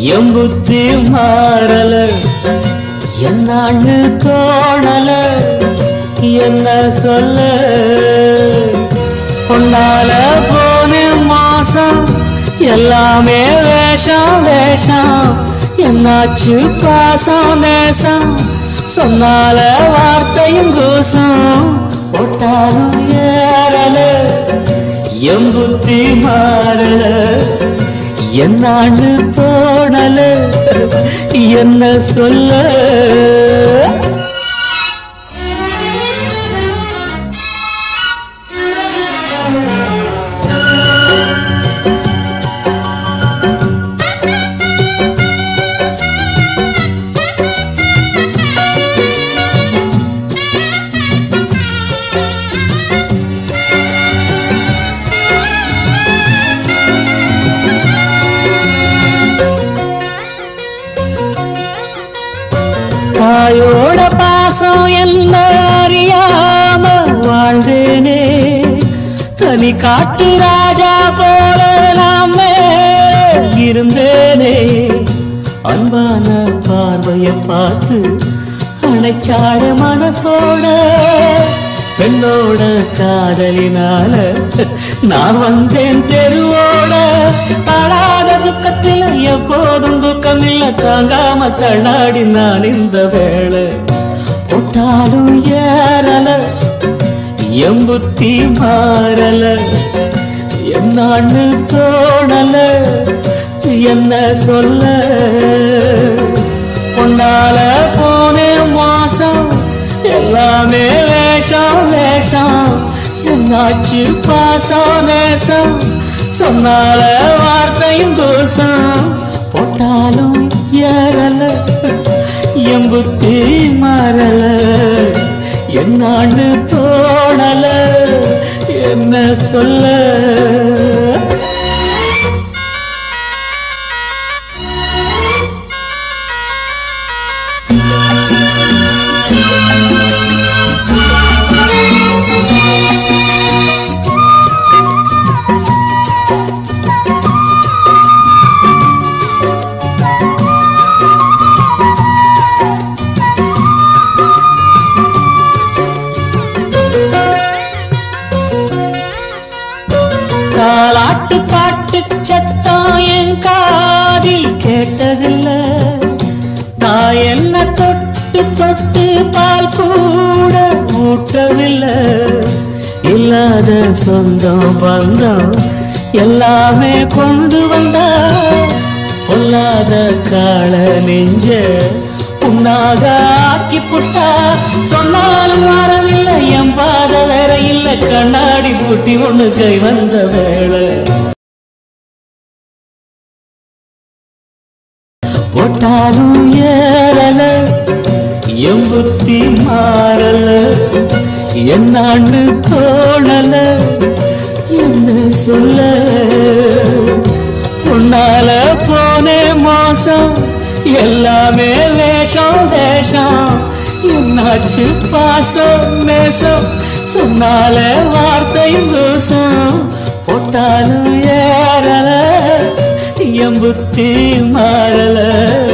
என் புத்தி மாறல என்னான்னு தோணல என்ன சொல்ல பொன்னால போன மாசம் எல்லாமே வேஷம் வேஷம் என்னாச்சு பாசம் நேசம் சொன்னால வார்த்தையும் கூசம் போட்டாலும் ஏறல என் புத்தி மாறல என்னான்னு தோணல என்ன சொல்ல தாயோட பாசம் என்ன அறியாம வாழ்ந்தேனே தனி காட்டு ராஜா போல நாம இருந்தேனே அன்பான பார்வைய பார்த்து அணைச்சாட மனசோட பெண்ணோட காதலினால நான் வந்தேன் தெருவோட தாழாத துக்கத்தில் எப்போதும் துக்கம் இல்ல தாங்காம தள்ளாடி நான் இந்த வேளை போட்டாலும் ஏறல எம்புத்தி மாறல என்னான்னு தோணல என்ன சொல்ல பொன்னால போனே மாசம் எல்லாமே வேஷம் வேஷம் என்னாச்சு பாசம் நேசம் சொன்னால வார்த்தையும் தோசம் போட்டாலும் ஏறல எம்புத்தி மாறல என்னாண்டு தோணல என்ன சொல்ல தாலாட்டு பாட்டு சத்தம் என் காதில் கேட்டதில்ல தாய் என்ன தொட்டு தொட்டு பால் கூட ஊட்டவில்லை இல்லாத சொந்தம் பந்தம் எல்லாமே கொண்டு வந்தா பொல்லாத கால நெஞ்ச புண்ணாக ஆக்கி புட்டா சொன்னாலும் வரவில்லை என் பாத வேற இல்ல கண்ணாடி பூட்டி ஒண்ணு கை வந்த வேளை போட்டாலும் ஏறல என் புத்தி மாறல என்னாண்டு தோணல என்ன சொல்ல உன்னால போனே மோசம் எல்லாமே வேஷம் தேஷம் என்னாச்சு பாசம் நேசம் சொன்னால வார்த்தையும் தோசம் போட்டாலும் ஏறல என் புத்தி மாறல